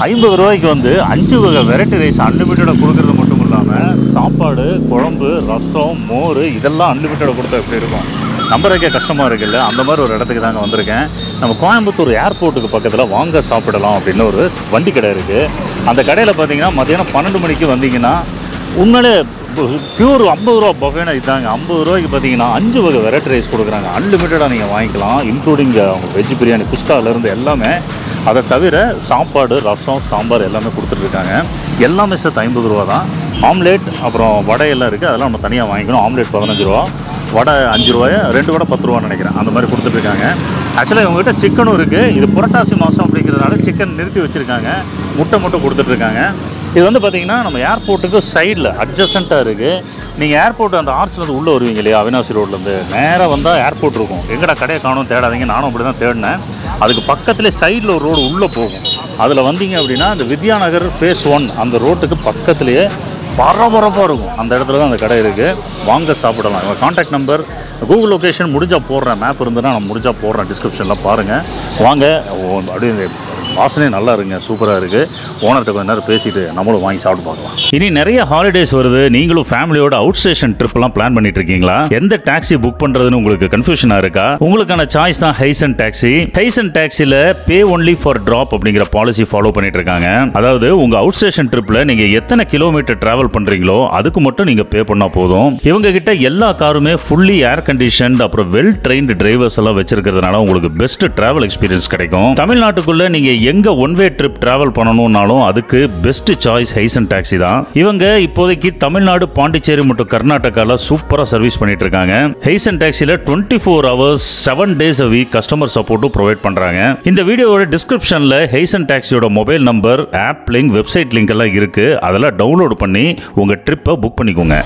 ஐம்பது ரூபாய்க்கு வந்து அஞ்சு வகை வெரைட்டி ரைஸ் அன்லிமிட்டடாக கொடுக்கறது மட்டும் இல்லாமல் சாப்பாடு குழம்பு ரசம் மோர் இதெல்லாம் அன்லிமிட்டடாக கொடுத்தா எப்படி இருக்கும் நம்புறதுக்கே கஷ்டமாக இருக்குல்ல அந்த மாதிரி ஒரு இடத்துக்கு தாங்க வந்திருக்கேன் நம்ம கோயம்புத்தூர் ஏர்போர்ட்டுக்கு பக்கத்தில் வாங்க சாப்பிடலாம் அப்படின்னு ஒரு வண்டி கடை இருக்குது அந்த கடையில் பார்த்தீங்கன்னா மத்தியானம் பன்னெண்டு மணிக்கு வந்தீங்கன்னா உண்மையிலே பியூர் ஐம்பது ரூபா பஃபேனா இதாங்க ஐம்பது ரூபாய்க்கு பார்த்தீங்கன்னா அஞ்சு வகை வெரைட்டி ரைஸ் கொடுக்குறாங்க அன்லிமிட்டடாக நீங்கள் வாங்கிக்கலாம் இன்க்ளூடிங் அவங்க வெஜ் பிரியாணி குஸ்காலேருந்து எல்லாமே அதை தவிர சாப்பாடு ரசம் சாம்பார் எல்லாமே கொடுத்துட்ருக்காங்க எல்லாமே சேர்த்து ஐம்பது ரூபா தான் ஆம்லேட் அப்புறம் வடை எல்லாம் இருக்குது அதெல்லாம் நம்ம தனியாக வாங்கிக்கணும் ஆம்லேட் பதினஞ்சு ரூபா வடை அஞ்சு ரூபாய் ரெண்டு வடை பத்து ரூபான்னு நினைக்கிறேன் அந்த மாதிரி கொடுத்துட்ருக்காங்க ஆக்சுவலாக இவங்ககிட்ட சிக்கனும் இருக்குது இது புரட்டாசி மாதம் அப்படிங்கிறதுனால சிக்கன் நிறுத்தி வச்சுருக்காங்க முட்டை மட்டும் கொடுத்துட்ருக்காங்க இது வந்து பார்த்தீங்கன்னா நம்ம ஏர்போர்ட்டுக்கு சைடில் அட்ஜசண்ட்டாக இருக்குது நீங்கள் ஏர்போர்ட் அந்த ஆர்ச்லேருந்து உள்ளே வருவீங்க இல்லையா அவினாசி ரோட்லேருந்து நேராக வந்தால் ஏர்போர்ட் இருக்கும் எங்கடா கடையை காணும் தேடாதீங்க நானும் அப்படி தான் தேடினேன் அதுக்கு பக்கத்துலேயே சைடில் ஒரு ரோடு உள்ளே போகும் அதில் வந்தீங்க அப்படின்னா இந்த வித்யாநகர் ஃபேஸ் ஒன் அந்த ரோட்டுக்கு பக்கத்துலேயே பரபரப்பாக இருக்கும் அந்த இடத்துல தான் அந்த கடை இருக்குது வாங்க சாப்பிடலாம் இவங்க காண்டாக்ட் நம்பர் கூகுள் லொக்கேஷன் முடிஞ்சால் போடுறேன் மேப் இருந்ததுன்னா நான் முடிஞ்சால் போடுறேன் டிஸ்கிரிப்ஷனில் பாருங்கள் வாங்க ஓ, அப்படியே வாசனை நல்லா இருங்க சூப்பராக இருக்குது ஓனர்கிட்ட கொஞ்ச நேரம் பேசிட்டு நம்மளும் வாங்கி சாப்பிட்டு பார்க்கலாம் இனி நிறைய ஹாலிடேஸ் வருது நீங்களும் ஃபேமிலியோட அவுட் ஸ்டேஷன் ட்ரிப்லாம் பிளான் பண்ணிட்டு இருக்கீங்களா எந்த டாக்ஸி புக் பண்ணுறதுன்னு உங்களுக்கு கன்ஃபியூஷனாக இருக்கா உங்களுக்கான சாய்ஸ் தான் ஹைசன் டாக்ஸி ஹைசன் டாக்ஸியில் பே ஒன்லி ஃபார் ட்ராப் அப்படிங்கிற பாலிசி ஃபாலோ பண்ணிட்டு இருக்காங்க அதாவது உங்க அவுட் ஸ்டேஷன் ட்ரிப்ல நீங்க எத்தனை கிலோமீட்டர் டிராவல் பண்றீங்களோ அதுக்கு மட்டும் நீங்க பே பண்ணா போதும் இவங்க கிட்ட எல்லா காருமே ஃபுல்லி ஏர் கண்டிஷன்ட் அப்புறம் வெல் ட்ரெயின்டு டிரைவர்ஸ் எல்லாம் வச்சிருக்கிறதுனால உங்களுக்கு பெஸ்ட் டிராவல் எக்ஸ்பீரியன்ஸ் கிடைக்கும் தமிழ்நாட்டுக்குள்ள நீங்க எங்க ஒன் வே ட்ரிப் டிராவல் பண்ணணும்னாலும் அதுக்கு பெஸ்ட் சாய்ஸ் ஹைசன் டாக்ஸி தான் இவங்க இப்போதைக்கு தமிழ்நாடு பாண்டிச்சேரி மற்றும் கர்நாடகால சூப்பரா சர்வீஸ் பண்ணிட்டு இருக்காங்க ஹைசன் டாக்ஸில twenty four hours seven days a week customer சப்போர்ட்டும் ப்ரொவைட் பண்றாங்க இந்த வீடியோவோட டிஸ்கிரிப்ஷன்ல ஹைசன் டாக்ஸியோட mobile number app link website link எல்லாம் இருக்கு அதெல்லாம் டவுன்லோட் பண்ணி உங்க ட்ரிப்பை புக் பண்ணிக்கோங்க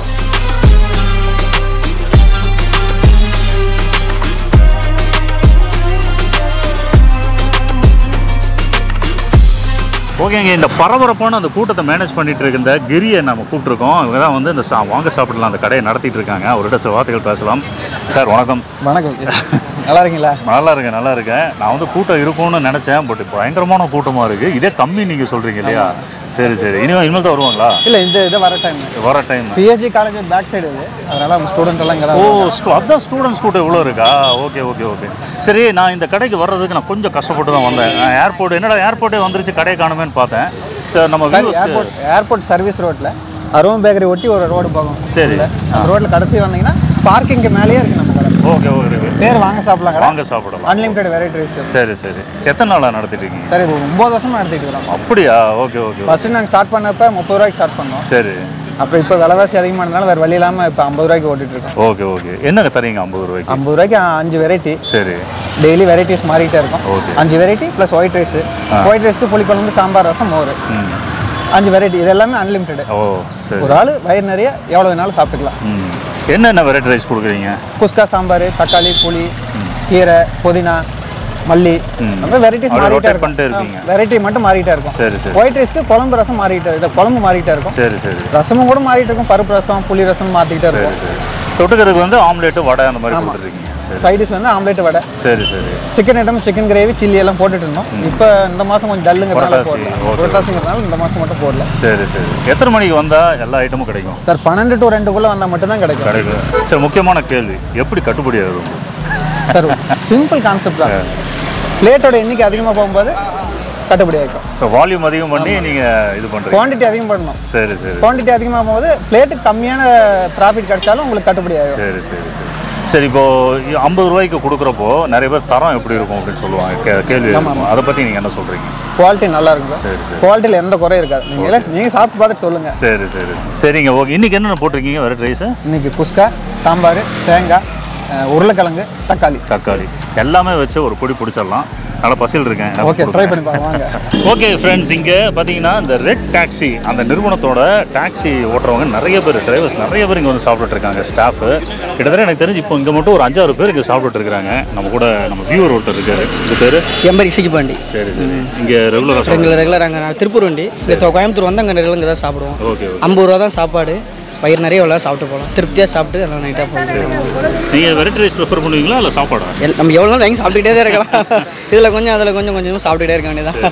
ஓகேங்க இந்த பரபரப்பான அந்த கூட்டத்தை மேனேஜ் பண்ணிட்டு இருக்க இந்த கிரியை நம்ம கூப்பிட்டுருக்கோம் இவங்க தான் வந்து இந்த சா வாங்க சாப்பிடலாம் அந்த கடையை நடத்திட்டு இருக்காங்க அவர்கிட்ட சில வார்த்தைகள் பேசலாம் சார் வணக்கம் வணக்கம் நல்லா இருக்கீங்களா நல்லா இருக்கேன் நல்லா இருக்கேன் நான் வந்து கூட்டம் இருக்கும்னு நினச்சேன் பட் பயங்கரமான கூட்டமாக இருக்குது இதே கம்மி நீங்கள் சொல்கிறீங்க இல்லையா சரி சரி இனிமேல் இனிமேல் தான் வருவாங்களா இல்லை இந்த இது வர டைம் வர time PSG college back side இது அதனால அவங்க ஸ்டூடெண்ட் எல்லாம் இங்கே ஓ தான் ஸ்டூ அதான் ஸ்டூடெண்ட்ஸ் கூட்டம் இவ்வளோ இருக்கா ஓகே ஓகே ஓகே சரி நான் இந்த கடைக்கு வர்றதுக்கு நான் கொஞ்சம் கஷ்டப்பட்டு தான் வந்தேன் ஏர்போர்ட் என்னடா ஏர்போர்ட்டே வந்துருச்சு கடை காணுமேன்னு பார்த்தேன் சார் நம்ம வியூஸ்க்கு ஏர்போர்ட் ஏர்போர்ட் சர்வீஸ் ரோட்டில் அருவம் பேக்கரி ஒட்டி ஒரு ரோடு போகும் சரி அந்த ரோட்டில் கடைசி வந்தீங்கன்னா பார்க்கிங்க்கு மேலேயே இருக்கு நம்ம கடை ஓகே ஓகே பேர் வாங்க சாப்பிடலாம் கடை வாங்க சாப்பிடலாம் அன்லிமிட்டெட் வெரைட்டிஸ் சரி சரி எத்தனை நாளாக நடத்திட்டு இருக்கீங்க சரி இப்போ ஒம்பது வருஷமா நடத்திட்டு இருக்கிறோம் அப்படியா ஓகே ஓகே ஃபர்ஸ்ட் நாங்கள் ஸ்டார்ட் பண்ணப்ப முப்பது ரூபாய்க்கு ஸ்டார்ட் பண்ணோம் சரி அப்புறம் இப்போ விலைவாசி அதிகமானதுனால வேறு வழி இல்லாமல் இப்போ ஐம்பது ரூபாய்க்கு ஓட்டிட்டு இருக்கோம் ஓகே ஓகே என்னங்க தரீங்க ஐம்பது ரூபாய்க்கு ஐம்பது ரூபாய்க்கு அஞ்சு வெரைட்டி சரி டெய்லி வெரைட்டிஸ் மாறிட்டே இருக்கும் ஓகே அஞ்சு variety plus white rice white ரைஸ்க்கு புளிக்குழம்பு சாம்பார் ரசம் மோர் ம் அஞ்சு வெரைட்டி இது எல்லாமே அன்லிமிட்டெட் ஓ சரி ஒரு ஆள் வயிறு நிறைய எவ்வளோ வேணாலும் சாப்பிட்டுக்கலாம் ம் என்னென்ன வெரைட்டி ரைஸ் கொடுக்குறீங்க குஸ்கா சாம்பார் தக்காளி புளி கீரை புதினா மல்லி நம்ம வெரைட்டிஸ் அப்படி மாறிட்டே rotate பண்ணிட்டே இருக்கீங்க. இருக்கும் வெரைட்டி மட்டும் மாறிட்டே இருக்கும் சரி சரி ஒயிட் ரைஸ்க்கு குழம்பு ரசம் மாறிட்டே இருக்கும் குழம்பு மாறிட்டே இருக்கும் சரி சரி ரசமும் கூட மாறிட்டு இருக்கும் பருப்பு ரசம் புளி ரசம் மாற்றிக்கிட்டே சரி இருக்கும் சரி தொட்டுக்கிறதுக்கு வந்து ஆம்லேட்டு வடை அந்த மாதிரி கொடுத்துருக்கீங்க சரி சைடிஷ் வந்து ஆம்லேட் வடை சரி சரி chicken item chicken gravy chilli எல்லாம் போட்டுட்டு இருந்தோம் இப்போ இந்த மாதம் கொஞ்சம் டல்லுங்கிறதுனால புரட்டாசி, போடல okay. புரட்டாசிங்கிறதுனால இந்த மாதம் மட்டும் போடல சரி சரி எத்தனை மணிக்கு வந்தால் எல்லா ஐட்டமும் கிடைக்கும் சார் பன்னெண்டு டு ரெண்டுக்குள்ளே வந்தால் மட்டும்தான் கிடைக்கும் கிடைக்கும் சரி முக்கியமான கேள்வி எப்படி கட்டுப்படி ஆகும் சார் சிம்பிள் கான்செப்ட் தான் பிளேட்டோட எண்ணிக்கை அதிகமாக போகும்போது கட்டுப்படி ஆகிக்கும் ஸோ வால்யூம் அதிகம் பண்ணி நீங்கள் இது பண்ணுறீங்க குவான்டிட்டி அதிகம் பண்ணணும் சரி சரி குவான்டிட்டி அதிகமாக போகும்போது பிளேட்டுக்கு கம்மியான ப்ராஃபிட் கிடைச்சாலும் உங்களுக்கு கட்டுப்படி ஆகும் சரி சரி சரி சரி இப்போ ஐம்பது ரூபாய்க்கு கொடுக்குறப்போ நிறைய பேர் தரம் எப்படி இருக்கும் அப்படின்னு சொல்லுவாங்க கே கேள்வி இருக்கும் அதை பற்றி நீங்கள் என்ன சொல்கிறீங்க குவாலிட்டி நல்லா இருக்கும் சார் சரி சரி குவாலிட்டியில் எந்த குறையும் இருக்காது நீங்கள் எல்லாம் நீங்கள் சாப்பிட்டு பார்த்துட்டு சொல்லுங்கள் சரி சரி சரிங்க ஓகே இன்னைக்கு என்னென்ன போட்டிருக்கீங்க வெரைட்டி ரைஸு இன்னைக்கு குஸ்கா சாம்பார் தேங்காய் அஹ், உருளைக்கிழங்கு தக்காளி தக்காளி எல்லாமே வச்சு ஒரு பொடி பிடிச்சிடலாம் நல்லா பசியில் இருக்கேன் ஓகே ட்ரை பண்ணி பாருங்க வாங்க ஓகே ஃப்ரெண்ட்ஸ் இங்கே பார்த்தீங்கன்னா இந்த ரெட் டாக்ஸி அந்த நிறுவனத்தோட டாக்ஸி ஓட்டுறவங்க நிறைய பேர் டிரைவர்ஸ் நிறைய பேர் இங்கே வந்து சாப்பிட்டுட்டு இருக்காங்க ஸ்டாஃப் கிட்டத்தட்ட எனக்கு தெரிஞ்சு இப்போ இங்கே மட்டும் ஒரு அஞ்சாறு பேர் இங்கே சாப்பிட்டுட்டு இருக்காங்க நம்ம கூட நம்ம வியூவர் ஒருத்தர் இருக்காரு இந்த பேர் எம்பரி சிக்கிப்பாண்டி சரி சரி இங்கே ரெகுலராக எங்களை ரெகுலர் அங்கே நான் திருப்பூர் வண்டி இங்கே கோயம்புத்தூர் வந்து அங்கே ரெகுலர் தான் சாப்பிடுவோம் ஓகே ஓகே ஐம்பது ரூபா தான் சாப்பாடு வயிறு நிறைய எவ்வளோ சாப்பிட்டு போகலாம் திருப்தியாக சாப்பிட்டு எல்லாம் நைட்டாக போகலாம் நீங்கள் வெரைட்டி ரைஸ் ப்ரிஃபர் பண்ணுவீங்களா இல்லை சாப்பாடா எல் நம்ம எவ்வளோ நாள் வாங்கி சாப்பிட்டுக்கிட்டே தான் இருக்கலாம் இதில் கொஞ்சம் அதில் கொஞ்சம் கொஞ்சம் சாப்பிட்டுக்கிட்டே இருக்க வேண்டியதான்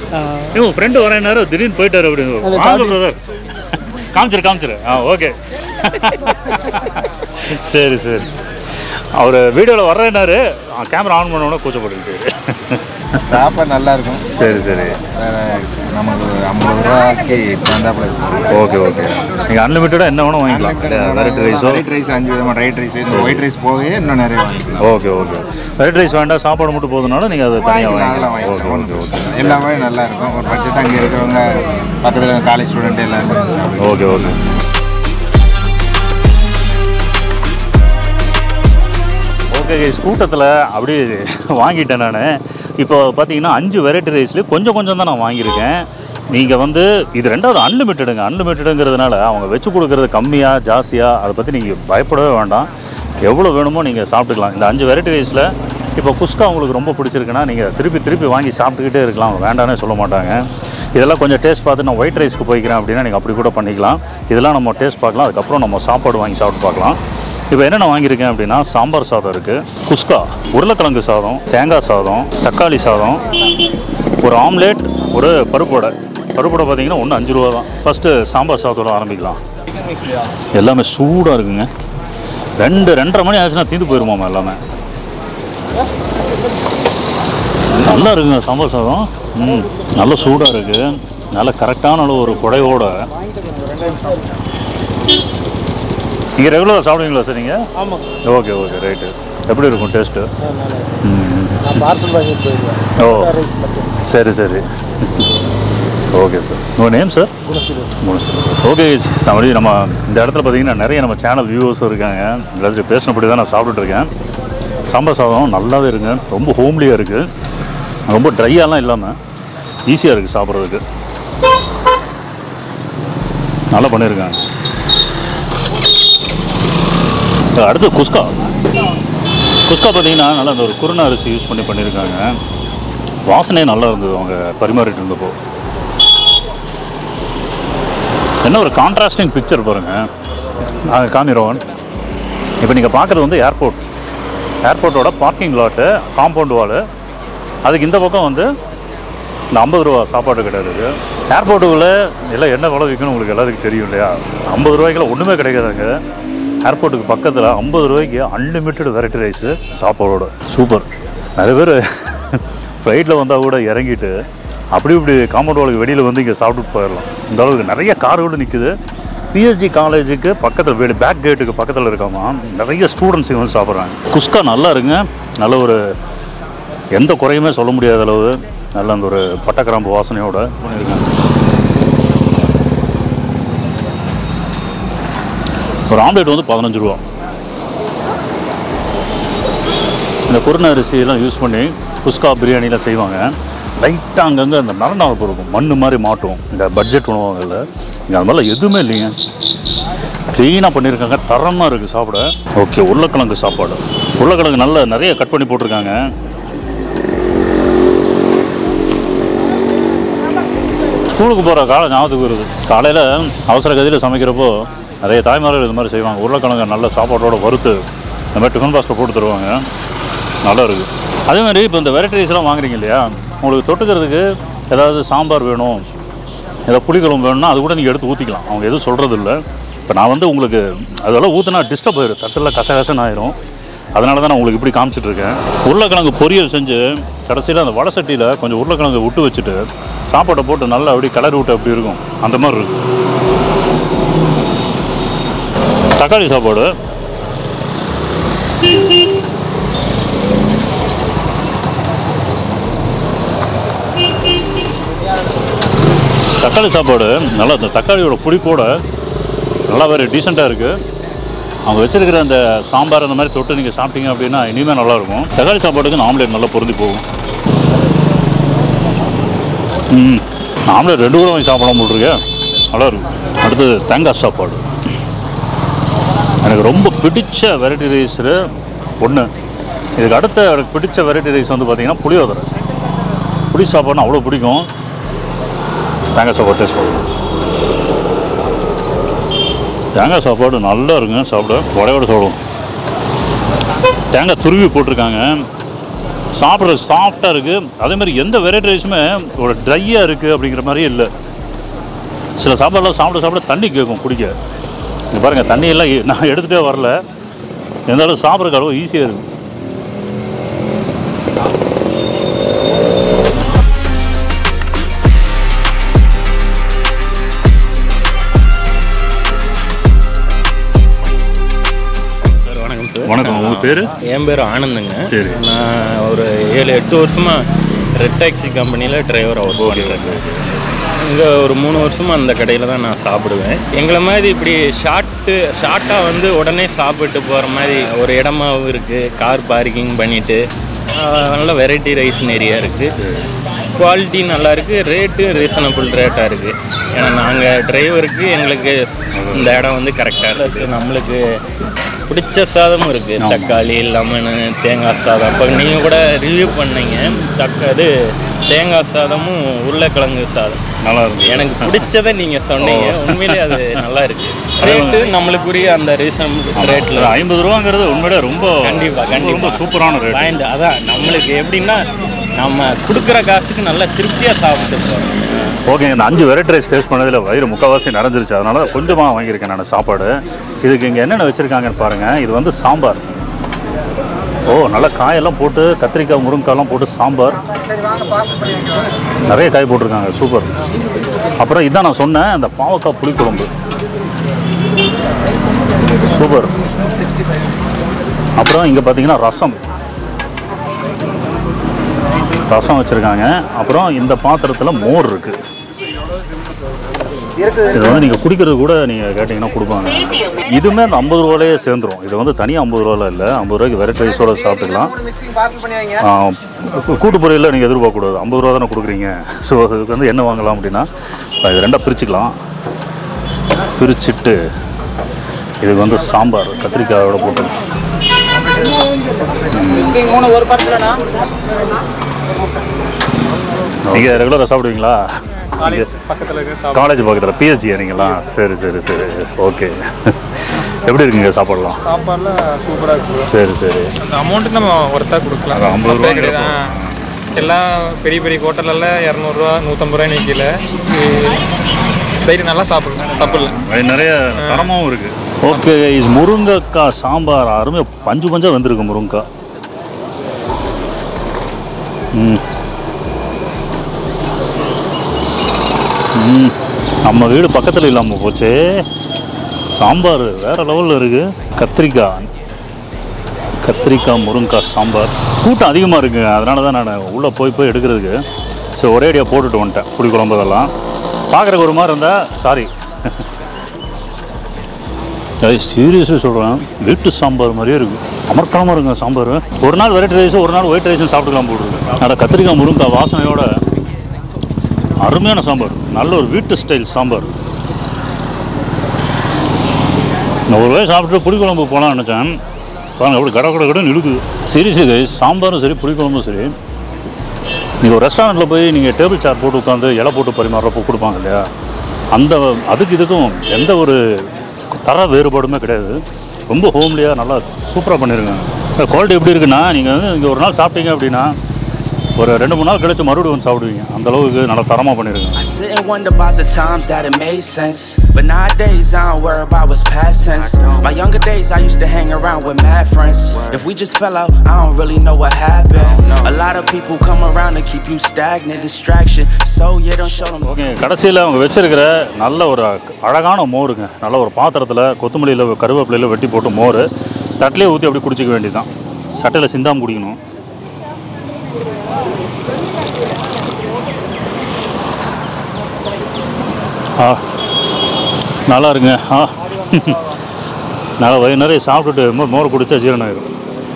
ஏ உன் ஃப்ரெண்டு வரேன்னாரு திடீர்னு போயிட்டாரு அப்படின்னு வாங்க பிரதர் காமிச்சிரு காமிச்சிரு ஆ ஓகே சரி சரி அவர் வீடியோவில் வர்றேன்னாரு கேமரா ஆன் பண்ண உடனே கூச்சப்பட்டுக்கிட்டு சாப்பாடு நல்லா இருக்கும் சரி சரி வேற நமக்கு ஐம்பது ரூபாய்க்கு தந்தாப்புல ஓகே ஓகே நீங்கள் அன்லிமிட்டடாக என்ன வேணும் வாங்கிக்கலாம் வெரைட்டி ரைஸோ ஒயிட் ரைஸ் அஞ்சு விதமான ரைட் ரைஸ் இந்த ஒயிட் ரைஸ் போகவே இன்னும் நிறைய வாங்கிக்கலாம் ஓகே ஓகே வெரைட்டி ரைஸ் வேண்டாம் சாப்பாடு மட்டும் போதுனாலும் நீங்கள் அதை தனியாக வாங்கிக்கலாம் அதெல்லாம் வாங்கிக்கலாம் ஓகே வாங்கிக்கலாம் ஓகே ஓகே எல்லாமே நல்லா இருக்கும் ஒரு பட்ஜெட் அங்கே இருக்கிறவங்க பக்கத்தில் காலேஜ் ஸ்டூடெண்ட் எல்லாருமே வந்து சாப்பிடுவாங்க ஓகே ஓகே ஓகே கைஸ் கூட்டத்தில் அப்படியே வாங்கிட்டேன் நான் இப்போ பார்த்தீங்கன்னா அஞ்சு வெரைட்டி ரைஸ்லேயும் கொஞ்சம் கொஞ்சம் தான் நான் வாங்கியிருக்கேன் நீங்கள் வந்து இது ரெண்டாவது அன்லிமிட்டடுங்க அன்லிமிட்டடுங்கிறதுனால அவங்க வச்சு கொடுக்குறது கம்மியாக ஜாஸ்தியாக அதை பற்றி நீங்கள் பயப்படவே வேண்டாம் எவ்வளோ வேணுமோ நீங்கள் சாப்பிட்டுக்கலாம் இந்த அஞ்சு வெரைட்டி ரைஸில் இப்போ குஸ்கா உங்களுக்கு ரொம்ப பிடிச்சிருக்குன்னா நீங்கள் திருப்பி திருப்பி வாங்கி சாப்பிட்டுக்கிட்டே இருக்கலாம் அவங்க வேண்டானே சொல்ல மாட்டாங்க இதெல்லாம் கொஞ்சம் டேஸ்ட் பார்த்து நான் ஒயிட் ரைஸ்க்கு போய்க்கிறேன் அப்படின்னா நீங்கள் அப்படி கூட பண்ணிக்கலாம் இதெல்லாம் நம்ம டேஸ்ட் பார்க்கலாம் அதுக்கப்புறம் நம்ம சாப்பாடு வாங்கி சாப்பிட்டு பார்க்கலாம் இப்போ என்னென்ன வாங்கியிருக்கேன் அப்படின்னா சாம்பார் சாதம் இருக்குது குஸ்கா உருளைக்கிழங்கு சாதம் தேங்காய் சாதம் தக்காளி சாதம் ஒரு ஆம்லேட் ஒரு பருப்பு வடை பருப்பு வடை பார்த்தீங்கன்னா ஒன்று அஞ்சு ரூபா தான் ஃபஸ்ட்டு சாம்பார் சாதத்தோட ஆரம்பிக்கலாம் எல்லாமே சூடாக இருக்குங்க ரெண்டு ரெண்டரை மணி ஆச்சுன்னா தீந்து போயிருமாமா எல்லாமே நல்லா இருக்குங்க சாம்பார் சாதம் ம் நல்ல சூடாக இருக்குது நல்ல கரெக்டான அளவு ஒரு குடையோட நீங்கள் ரெகுலராக சாப்பிடுவீங்களா சார் நீங்கள் ஆமாம் ஓகே ஓகே ரைட்டு எப்படி இருக்கும் டேஸ்ட்டு ம் நான் பார்சல் வாங்கிட்டு போயிடுவேன் ஓ ரைஸ் மட்டும் சரி சரி ஓகே சார் உங்கள் நேம் சார் ஓகே சமடி நம்ம இந்த இடத்துல பார்த்தீங்கன்னா நிறைய நம்ம சேனல் வியூவர்ஸ் இருக்காங்க எல்லாத்தையும் பேசினபடி தான் நான் சாப்பிட்டுட்டு இருக்கேன் சாம்பார் சாதம் நல்லாவே இருக்குங்க ரொம்ப ஹோம்லியாக இருக்குது ரொம்ப ட்ரையாலாம் இல்லாமல் ஈஸியாக இருக்குது சாப்பிட்றதுக்கு நல்லா பண்ணியிருக்காங்க அடுத்து குஸ்கா குஸ்கா பார்த்தீங்கன்னா நல்லா அந்த ஒரு குருணை அரிசி யூஸ் பண்ணி பண்ணியிருக்காங்க வாசனையே நல்லா இருந்தது அவங்க பரிமாறிட்டு இருந்தப்போ என்ன ஒரு கான்ட்ராஸ்டிங் பிக்சர் பாருங்கள் நாங்கள் காமிரோன் இப்போ நீங்கள் பார்க்குறது வந்து ஏர்போர்ட் ஏர்போர்ட்டோட பார்க்கிங் லாட்டு காம்பவுண்ட் வாலு அதுக்கு இந்த பக்கம் வந்து இந்த ஐம்பது ரூபா சாப்பாடு கடை இருக்குது ஏர்போர்ட்டுக்குள்ளே எல்லாம் என்ன விலை விற்கணும் உங்களுக்கு எல்லாத்துக்கும் தெரியும் இல்லையா ஐம்பது ரூபாய்க்குலாம் ஒன்றுமே கிடைக்காதுங்க ஏர்போர்ட்டுக்கு பக்கத்தில் ஐம்பது ரூபாய்க்கு அன்லிமிட்டெட் வெரைட்டி ரைஸு சாப்பாடோட சூப்பர் நிறைய பேர் ஃப்ளைட்டில் வந்தால் கூட இறங்கிட்டு அப்படி இப்படி காம்பவுண்ட் வாலுக்கு வெளியில் வந்து இங்கே சாப்பிட்டுட்டு போயிடலாம் இந்த அளவுக்கு நிறைய கார்கள் நிற்குது பிஎஸ்ஜி காலேஜுக்கு பக்கத்தில் வீடு பேக் கேட்டுக்கு பக்கத்தில் இருக்காமா நிறைய ஸ்டூடெண்ட்ஸ் இங்க வந்து சாப்பிட்றாங்க குஸ்கா நல்லா இருங்க நல்ல ஒரு எந்த குறையுமே சொல்ல முடியாத அளவு நல்ல அந்த ஒரு பட்டக்கிராம்பு வாசனையோட பண்ணியிருக்காங்க ஒரு ஆம்லேட் வந்து பதினஞ்சு ரூபா இந்த குருணை அரிசியெல்லாம் யூஸ் பண்ணி குஸ்கா பிரியாணிலாம் செய்வாங்க லைட்டாக அங்கங்கே அந்த நரண்டாப்பு இருக்கும் மண் மாதிரி மாட்டும் இந்த பட்ஜெட் உணவகங்களில் இங்கே அது மாதிரிலாம் எதுவுமே இல்லைங்க க்ளீனாக பண்ணியிருக்காங்க தரமாக இருக்குது சாப்பிட ஓகே உருளைக்கிழங்கு சாப்பாடு உருளைக்கிழங்கு நல்லா நிறைய கட் பண்ணி போட்டிருக்காங்க ஸ்கூலுக்கு போகிற காலம் ஞாபகத்துக்கு வருது காலையில் அவசர கதியில் சமைக்கிறப்போ நிறைய தாய்மார்கள் இது மாதிரி செய்வாங்க உருளைக்கிழங்கு நல்ல சாப்பாட்டோட வறுத்து இந்த மாதிரி டிஃபன் பாக்ஸில் போட்டு தருவாங்க நல்லா இருக்குது அதே மாதிரி இப்போ இந்த வெரைட்டி ரைஸ்லாம் வாங்குறீங்க இல்லையா உங்களுக்கு தொட்டுக்கிறதுக்கு ஏதாவது சாம்பார் வேணும் ஏதாவது புளிக்குழம்பு வேணும்னா அது கூட நீங்கள் எடுத்து ஊற்றிக்கலாம் அவங்க எதுவும் சொல்கிறது இல்லை இப்போ நான் வந்து உங்களுக்கு அதெல்லாம் ஊற்றினா டிஸ்டர்ப் ஆயிடும் தட்டில் கசகசன்னு ஆயிரும் அதனால தான் நான் உங்களுக்கு இப்படி காமிச்சிட்டு இருக்கேன் உருளைக்கிழங்கு பொரியல் செஞ்சு கடைசியில் அந்த வடை சட்டியில் கொஞ்சம் உருளைக்கிழங்கு விட்டு வச்சுட்டு சாப்பாட்டை போட்டு நல்லா அப்படி கிளறி விட்டு அப்படி இருக்கும் அந்த மாதிரி இருக்கும் தக்காளி சாப்பாடு தக்காளி சாப்பாடு நல்லா அந்த தக்காளியோட புளிப்போட நல்லா வேறு டீசெண்டாக இருக்குது அவங்க வச்சிருக்கிற அந்த சாம்பார் அந்த மாதிரி தொட்டு நீங்கள் சாப்பிட்டீங்க அப்படின்னா இனிமேல் நல்லாயிருக்கும் தக்காளி சாப்பாட்டுக்கு இந்த ஆம்லேட் நல்லா பொருந்தி போகும் ம் ஆம்லேட் ரெண்டு கூட வாங்கி சாப்பிடாம போட்டிருக்கேன் நல்லா இருக்கும் அடுத்தது தேங்காய் சாப்பாடு எனக்கு ரொம்ப பிடிச்ச வெரைட்டி ரைஸு ஒன்று இதுக்கு அடுத்த எனக்கு பிடிச்ச வெரைட்டி ரைஸ் வந்து பார்த்தீங்கன்னா புளியோதரை புளி சாப்பாடுனா அவ்வளோ பிடிக்கும் தேங்காய் சாப்பாடு டேஸ்ட் பண்ணுவோம் தேங்காய் சாப்பாடு நல்லா இருக்குங்க சாப்பிட வடையோட சாப்பிடுவோம் தேங்காய் துருவி போட்டிருக்காங்க சாப்பிட்றது சாஃப்டாக இருக்குது அதே மாதிரி எந்த வெரைட்டி ரைஸுமே ஒரு ட்ரையாக இருக்குது அப்படிங்கிற மாதிரியே இல்லை சில சாப்பாடுலாம் சாப்பிட சாப்பிட தண்ணி கேட்கும் குடிக்க இங்க பாருங்கள் தண்ணியெல்லாம் எ- நான் எடுத்துகிட்டே வரல எந்த அளவு சாப்பிட்றதுக்கு அளவு ஈஸியாக இருக்குது சார் வணக்கம் சார் வணக்கம் உங்கள் பேர் என் பேர் ஆனந்துங்க சரி. நான் ஒரு ஏழு எட்டு வருஷமாக ரெட் டாக்ஸி கம்பெனியில் டிரைவராக ஒர்க் பண்ணுறேன் இங்கே ஒரு மூணு வருஷமாக அந்த கடையில் தான் நான் சாப்பிடுவேன் எங்களை மாதிரி இப்படி ஷார்ட்டு ஷார்ட்டாக வந்து உடனே சாப்பிட்டு போகிற மாதிரி ஒரு இடமாவும் இருக்குது கார் பார்க்கிங் பண்ணிவிட்டு நல்ல வெரைட்டி ரைஸ் நிறையா இருக்குது குவாலிட்டி நல்லா இருக்கு ரேட்டு ரீசனபிள் ரேட்டாக இருக்குது ஏன்னா நாங்கள் டிரைவருக்கு எங்களுக்கு இந்த இடம் வந்து கரெக்டாக ப்ளஸ் நம்மளுக்கு பிடிச்ச சாதமும் இருக்குது தக்காளி லெமனு தேங்காய் சாதம் அப்போ நீங்கள் கூட ரிவ்யூ பண்ணீங்க தக்க இது தேங்காய் சாதமும் உருளைக்கிழங்கு சாதம் நல்லா இருக்கு எனக்கு பிடிச்சதை நீங்கள் சொன்னீங்க உண்மையிலே அது நல்லா இருக்கு ரேட்டு நம்மளுக்குரிய அந்த ரீசனபிள் ரேட்டில் ஒரு ஐம்பது ரூபாங்கிறது உண்மையிலே ரொம்ப கண்டிப்பா ரொம்ப- கண்டிப்பா ரொம்ப சூப்பரான ரேட் பாயிண்ட் அதான் நம்மளுக்கு எப்படின்னா நம்ம கொடுக்குற காசுக்கு நல்லா திருப்தியாக சாப்பிட்டு போகிறோம் ஓகே இந்த அஞ்சு வெரைட்டி ரைஸ் டேஸ்ட் பண்ணதில் வயிறு முக்கால்வாசி நிறைஞ்சிருச்சு அதனால கொஞ்சமாக வாங்கியிருக்கேன் நான் சாப்பாடு இதுக்கு இங்கே என்னென்ன வச்சுருக்காங்கன்னு பாருங்கள் இது வந்து சாம்பார் ஓ நல்லா காயெல்லாம் போட்டு கத்திரிக்காய் முருங்கைக்காய்லாம் போட்டு சாம்பார் சரி வாங்க பார்சல் பண்ணி வைக்கிறோம் நிறைய காய் போட்டிருக்காங்க சூப்பர் அப்புறம் இதான் நான் சொன்னேன் இந்த பாவக்காய் புளிக்குழம்பு சூப்பர் அப்புறம் இங்கே பார்த்தீங்கன்னா ரசம் ரசம் வச்சுருக்காங்க அப்புறம் இந்த பாத்திரத்தில் மோர் இருக்குது இருக்குது இது வந்து நீங்கள் குடிக்கிறது கூட நீங்கள் கேட்டிங்கன்னா கொடுப்பாங்க இதுவுமே அந்த ஐம்பது ரூபாயிலே சேர்ந்துரும் இது வந்து தனியாக ஐம்பது ரூபாயில் இல்லை ஐம்பது ரூபாய்க்கு வெரைட்டி ரைஸோட சாப்பிட்டுக்கலாம் மூணு மிக்சிங் பார்சல் பண்ணி வைங்க ஆ, கூ- கூட்டு பொரியலில் நீங்கள் எதிர்பார்க்கக்கூடாது ஐம்பது ரூபா தானே கொடுக்குறீங்க ஸோ அதுக்கு வந்து என்ன வாங்கலாம் அப்படின்னா இது ரெண்டாக பிரிச்சுக்கலாம் பிரிச்சுட்டு இதுக்கு வந்து சாம்பார் கத்திரிக்காயோட போட்டு நீங்கள் ரெகுலராக சாப்பிடுவீங்களா காலேஜ் பக்கத்தில் பிஎஸ்ஜி நீங்களா சரி சரி சரி ஓகே எப்படி இருக்குங்க சாப்பாடுலாம் சாப்பாடுலாம் சூப்பராக இருக்கும் சரி சரி அந்த அமௌண்ட்டுக்கு நம்ம ஒர்த்தாக கொடுக்கலாம் அது ஐம்பது ரூபா தப்பே கிடையாது ஆ. எல்லாம் பெரிய பெரிய ஹோட்டலெல்லாம் இரநூறுவா நூற்றம்பது ரூபாய் நிற்கல தைரியம் நல்லா சாப்பிடலாம் தப்பு இல்லை அது நிறைய தரமாகவும் இருக்கு ஓகே இஸ் முருங்கைக்காய் சாம்பார் அருமையாக பஞ்சு பஞ்சா வந்திருக்கு முருங்கைக்காய் ம் ம் நம்ம வீடு பக்கத்தில் இல்லாமல் போச்சே சாம்பார் வேற லெவலில் இருக்கு கத்திரிக்காய் கத்திரிக்காய் முருங்கைக்காய் சாம்பார் கூட்டம் அதிகமாக இருக்குங்க அதனால தான் நான் உள்ளே போய் போய் எடுக்கிறதுக்கு ஸோ ஒரே அடியாக போட்டுட்டு வந்துட்டேன் புளி குழம்பு இதெல்லாம் பார்க்குறக்கு ஒரு மாதிரி இருந்தால் சாரி அது சீரியஸாக சொல்கிறேன் வீட்டு சாம்பார் மாதிரியே இருக்குது அமர்க்கலமாக இருக்குங்க சாம்பார் ஒரு நாள் வெரைட்டி ரைஸ் ஒரு நாள் ஒயிட் ரைஸும் சாப்பிட்டுக்கலாம் போட்டுருக்கு அதில் கத்திரிக்காய் முருங்கைக்காய் வாசனையோட அருமையான சாம்பார் நல்ல ஒரு வீட்டு ஸ்டைல் சாம்பார் நான் ஒரு வேளை சாப்பிட்டு புளிக்குழம்பு போகலான்னு நினச்சேன் பாருங்க அப்படி கட கட கடன்னு இழுக்குது சீரியஸு கைஸ் சாம்பாரும் சரி புளிக்குழம்பும் சரி நீங்கள் ஒரு ரெஸ்டாரண்ட்டில் போய் நீங்கள் டேபிள் சேர் போட்டு உட்காந்து இலை போட்டு பரிமாறுறப்போ கொடுப்பாங்க இல்லையா அந்த அதுக்கு இதுக்கும் எந்த ஒரு தர வேறுபாடுமே கிடையாது ரொம்ப ஹோம்லியாக நல்லா சூப்பராக பண்ணியிருக்காங்க குவாலிட்டி எப்படி இருக்குன்னா நீங்கள் வந்து இங்கே ஒரு நாள் சாப்பிட்டீங்க அப்படின்னா ஒரு ரெண்டு மூணு நாள் கழிச்சு மறுபடியும் வந்து சாப்பிடுவீங்க அந்த அளவுக்கு நல்லா தரமாக பண்ணியிருக்காங்க I sit and wonder about the times that it made sense. But nowadays, I don't worry about what's past tense. My younger days, I used to hang around with mad friends. If we just fell out, I don't really know what happened. A lot of people come around to keep you stagnant, distraction. So, yeah, don't show them. Okay கடைசியில் அவங்க வச்சிருக்கிற நல்ல ஒரு அழகான மோருங்க நல்ல ஒரு பாத்திரத்தில் கொத்தமல்லியில் கருவேப்பிலையில் வெட்டி போட்டு மோர் தட்டிலே ஊற்றி அப்படி குடிச்சிக்க வேண்டியதுதான் சட்டையில் சிந்தாம குடிக்கணும் ஆ நல்லா இருங்க ஆ நல்லா வயிறு நிறைய சாப்பிட்டுட்டு மோ- மோர் குடிச்சா ஜீரணம் ஆயிடும்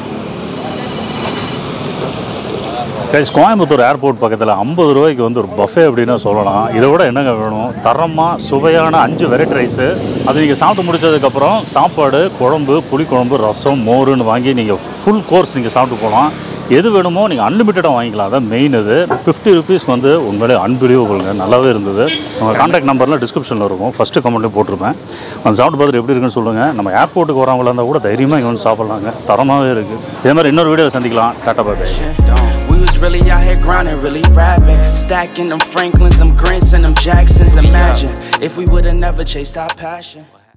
கைஸ் கோயம்புத்தூர் ஏர்போர்ட் பக்கத்தில் ஐம்பது ரூபாய்க்கு வந்து ஒரு பஃபே அப்படின்னா சொல்லலாம் இதை விட என்னங்க வேணும் தரமாக சுவையான அஞ்சு வெரைட்டி ரைஸு அது நீங்கள் சாப்பிட்டு முடிச்சதுக்கப்புறம் சாப்பாடு குழம்பு புளிக்குழம்பு ரசம் மோருன்னு வாங்கி நீங்கள் ஃபுல் கோர்ஸ் நீங்கள் சாப்பிட்டு போகலாம் எது வேணுமோ நீங்கள் அன்லிமிட்டடாக வாங்கிக்கலாம் அதான் மெயின் இது ஃபிஃப்டி ருபீஸ் வந்து உண்மையிலே அன்பிலீவபிளுங்க நல்லாவே இருந்தது உங்கள் கான்டாக்ட் நம்பர்லாம் டிஸ்கிரிப்ஷனில் இருக்கும் ஃபஸ்ட்டு கமெண்ட்லேயும் போட்டிருப்பேன் அந்த சாப்பிட்டு பார்த்துட்டு எப்படி இருக்குன்னு சொல்லுங்கள் நம்ம ஏர்போர்ட்டுக்கு வரவங்களா இருந்தால் கூட தைரியமாக இங்கே வந்து சாப்பிட்லாங்க தரமாகவே இருக்குது இதே மாதிரி இன்னொரு வீடியோ சந்திக்கலாம் tata bye Don't we was really out here grinding, really rapping. Stacking them Franklins, them Grants, and them Jacksons. Imagine if we would've never chased our passion.